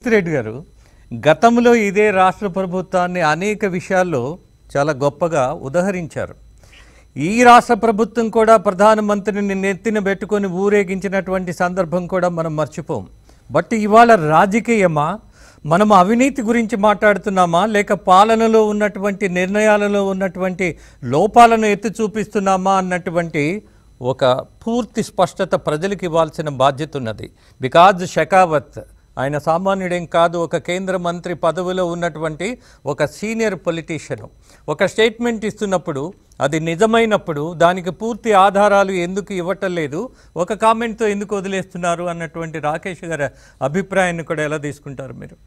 కీర్తిరెడ్డి గారు గతంలో ఇదే రాష్ట్ర ప్రభుత్వాన్ని అనేక విషయాల్లో చాలా గొప్పగా ఉదహరించారు ఈ రాష్ట్ర ప్రభుత్వం కూడా ప్రధానమంత్రిని నెత్తిన పెట్టుకొని ఊరేగించినటువంటి సందర్భం కూడా మనం మర్చిపోం బట్ ఇవాళ రాజకీయమా మనం అవినీతి గురించి మాట్లాడుతున్నామా లేక పాలనలో ఉన్నటువంటి నిర్ణయాలలో ఉన్నటువంటి లోపాలను ఎత్తి చూపిస్తున్నామా అన్నటువంటి ఒక పూర్తి స్పష్టత ప్రజలకు ఇవ్వాల్సిన బాధ్యత ఉన్నది బికాజ్ షెకావత్ ఆయన సామాన్యుడేం కాదు ఒక కేంద్ర మంత్రి పదవిలో ఉన్నటువంటి ఒక సీనియర్ పొలిటీషియన్ ఒక స్టేట్మెంట్ ఇస్తున్నప్పుడు అది నిజమైనప్పుడు దానికి పూర్తి ఆధారాలు ఎందుకు ఇవ్వటం లేదు ఒక కామెంట్తో ఎందుకు వదిలేస్తున్నారు అన్నటువంటి రాకేష్ గారి అభిప్రాయాన్ని కూడా ఎలా తీసుకుంటారు మీరు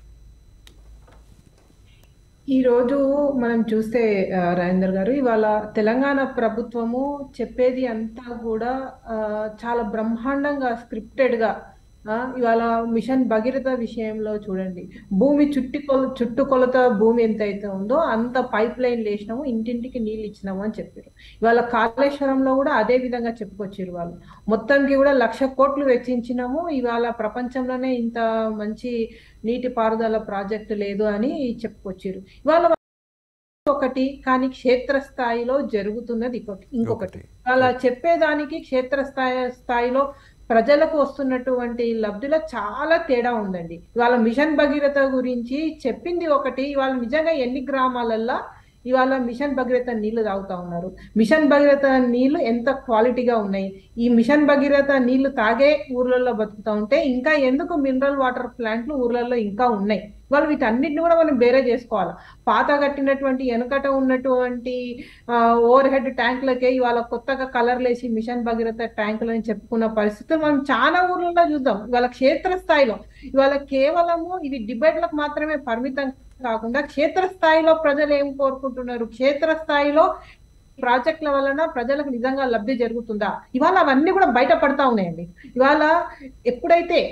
ఈ రోజు మనం చూస్తే ఆ, రాజేందర్ గారు ఇవాళ తెలంగాణ ప్రభుత్వము చెప్పేది అంతా కూడా ఆ, చాలా బ్రహ్మాండంగా స్క్రిప్టెడ్ గా ఆ, ఇవాళ మిషన్ భగీరథ విషయంలో చూడండి భూమి చుట్టుకొల చుట్టుకొలత భూమి ఎంత అయితే ఉందో అంత పైప్ లైన్ వేసినాము ఇంటింటికి నీళ్ళు ఇచ్చినాము అని చెప్పారు ఇవాళ కాళేశ్వరంలో కూడా అదే విధంగా చెప్పుకొచ్చారు వాళ్ళు మొత్తంకి కూడా లక్ష కోట్లు వెచ్చించినాము ఇవాళ ప్రపంచంలోనే ఇంత మంచి నీటి పారుదల ప్రాజెక్టు లేదు అని చెప్పుకొచ్చారు ఇవాళ ఒకటి కానీ క్షేత్రస్థాయిలో జరుగుతున్నది ఇంకొకటి ఇంకొకటి అలా చెప్పేదానికి క్షేత్రస్థాయి స్థాయిలో ప్రజలకు వస్తున్నటువంటి లబ్ధిలో చాలా తేడా ఉందండి ఇవాళ మిషన్ భగీరథ గురించి చెప్పింది ఒకటి ఇవాళ నిజంగా ఎన్ని గ్రామాలల్లో ఇవాళ మిషన్ భగీరథ నీళ్లు తాగుతా ఉన్నారు మిషన్ భగీరథ నీళ్లు ఎంత క్వాలిటీగా ఉన్నాయి ఈ మిషన్ భగీరథ నీళ్లు తాగే ఊర్లలో బతుకుతా ఉంటే ఇంకా ఎందుకు మినరల్ వాటర్ ప్లాంట్లు ఊర్లలో ఇంకా ఉన్నాయి వాళ్ళు వీటన్నిటిని కూడా మనం బేరే చేసుకోవాలి పాత కట్టినటువంటి వెనకట ఉన్నటువంటి ఓవర్ హెడ్ ట్యాంకులకే ఇవాళ కొత్తగా కలర్లు వేసి మిషన్ భగీరథ ట్యాంకులని చెప్పుకున్న పరిస్థితులు మనం చాలా ఊర్లలో చూద్దాం ఇవాళ క్షేత్రస్థాయిలో ఇవాళ కేవలము ఇది డిబేట్లకు మాత్రమే పరిమితం కాకుండా క్షేత్రస్థాయిలో ప్రజలు ఏం కోరుకుంటున్నారు క్షేత్రస్థాయిలో ప్రాజెక్టుల వలన ప్రజలకు నిజంగా లబ్ధి జరుగుతుందా ఇవాళ అవన్నీ కూడా బయటపడతా ఉన్నాయండి ఇవాళ ఎప్పుడైతే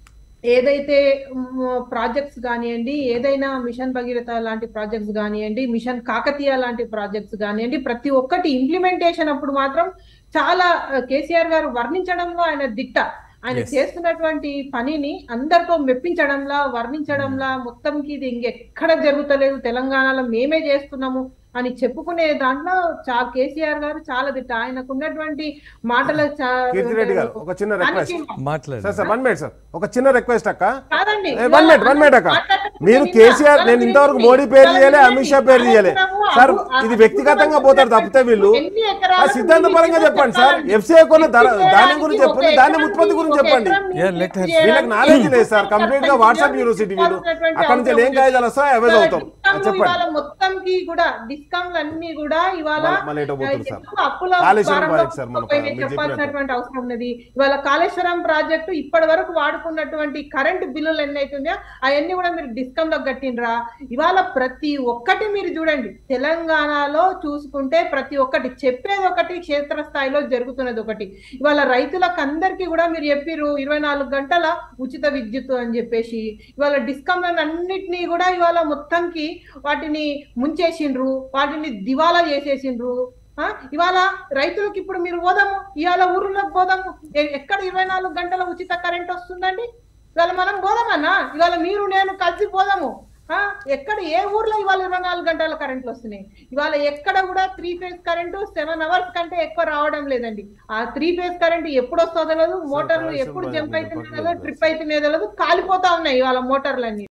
ఏదైతే ప్రాజెక్ట్స్ కానివ్వండి ఏదైనా మిషన్ భగీరథ లాంటి ప్రాజెక్ట్స్ కానివ్వండి మిషన్ కాకతీయ లాంటి ప్రాజెక్ట్స్ కానివ్వండి ప్రతి ఒక్కటి ఇంప్లిమెంటేషన్ అప్పుడు మాత్రం చాలా కేసీఆర్ గారు వర్ణించడంలో ఆయన దిట్ట ఆయన Yes. చేస్తున్నటువంటి పనిని అందరితో మెప్పించడంలా వర్ణించడంలా మొత్తంకి ఇది ఇంకెక్కడ జరుగుతలేదు తెలంగాణలో మేమే చేస్తున్నాము అని చెప్పుకునే దాంట్లో చా కేసీఆర్ గారు చాలా దిట్ట ఆయనకు ఉన్నటువంటి మాటల చా- కీర్తిరెడ్డి గారు ఒక చిన్న రిక్వెస్ట్ దానికి- మాట్లాడు sir sir one minute sir ఒక చిన్న రిక్వెస్ట్ అక్క కాదండి వన్ మినిట్ వన్ మినిట్ అక్క మీరు కేసీఆర్ నేను ఇంతవరకు మోడీ పేరు తీయలే అమిత్ షా పేరు తీయలే సార్ ఇది వ్యక్తిగతంగా పోతారు తప్పితే వీళ్ళు ఆ సిద్ధాంత పరంగా చెప్పండి సార్ ఎఫ్సీఐ కొన్న ధర- ధాన్యం గురించి చెప్పండి ధాన్యం ఉత్పత్తి గురించి చెప్పండి Yeah, let her- వీళ్ళకి నాలెడ్జ్ లేదు సార్ కంప్లీట్ గా వాట్సాప్ యూనివర్సిటీ వీళ్ళు అక్కడ నుంచి ఏం కాగితాలు వస్తాయో అవే చదువుతాం చెప్పండి ఇవాళ మొత్తంకి కూడా డిస్కౌంట్లు అన్ని కూడా ఇవాళ మళ్ళీ- మళ్ళీ ఎటో పోతుంది సార్. ఎక్కువ అప్పుల కాళేశ్వరం భారంలో ప్రాజెక్ట్ సార్ మనకు కూరుకుపోయి మీరు చెప్పాల్సినటువంటి అవసరం ఉన్నది ఇవాళ కాళేశ్వరం ప్రాజెక్టు ఇప్పటి వరకు వాడుకున్నటువంటి కరెంటు బిల్లులు ఎన్ని అవుతున్నాయో అవన్నీ కూడా మీరు డిస్కౌంట్ లో కట్టినరా ఇవాళ ప్రతి ఒక్కటి మీరు చూడండి తెలంగాణలో చూసుకుంటే ప్రతి ఒక్కటి చెప్పేది ఒకటి క్షేత్రస్థాయిలో జరుగుతున్నది ఒకటి ఇవాళ రైతులకు అందరికీ కూడా మీరు చెప్పిర్రు ఇరవై నాలుగు గంటల ఉచిత విద్యుత్ అని చెప్పేసి ఇవాళ డిస్కమ్ అన్నిటినీ కూడా ఇవాళ మొత్తంకి వాటిని ముంచేసిండ్రు వాటిని దివాలా చేసేసిండ్రు ఆ, ఇవాళ రైతులకు ఇప్పుడు మీరు పోదాము ఇవాళ ఊర్లోకి పోదాము ఎ- ఎక్కడ ఇరవై నాలుగు గంటల ఉచిత కరెంట్ వస్తుందండి ఇవాళ మనం పోదామన్నా ఇవాళ మీరు నేను కలిసి పోదాము ఆ, ఎక్కడ ఏ ఊర్లో ఇవాళ ఇరవై నాలుగు గంటల కరెంట్లు వస్తున్నాయి ఇవాళ ఎక్కడ కూడా three phase current seven hours కంటే ఎక్కువ రావడం లేదండి ఆ త్రీ ఫేజ్ కరెంట్ ఎప్పుడు వస్తుందో తెలియదు మోటార్లు ఎప్పుడు జంప్ అవుతుందో తెలియదు ట్రిప్ అవుతుందో తెలియదు కాలిపోతా ఉన్నాయి ఇవాళ మోటార్లన్నీ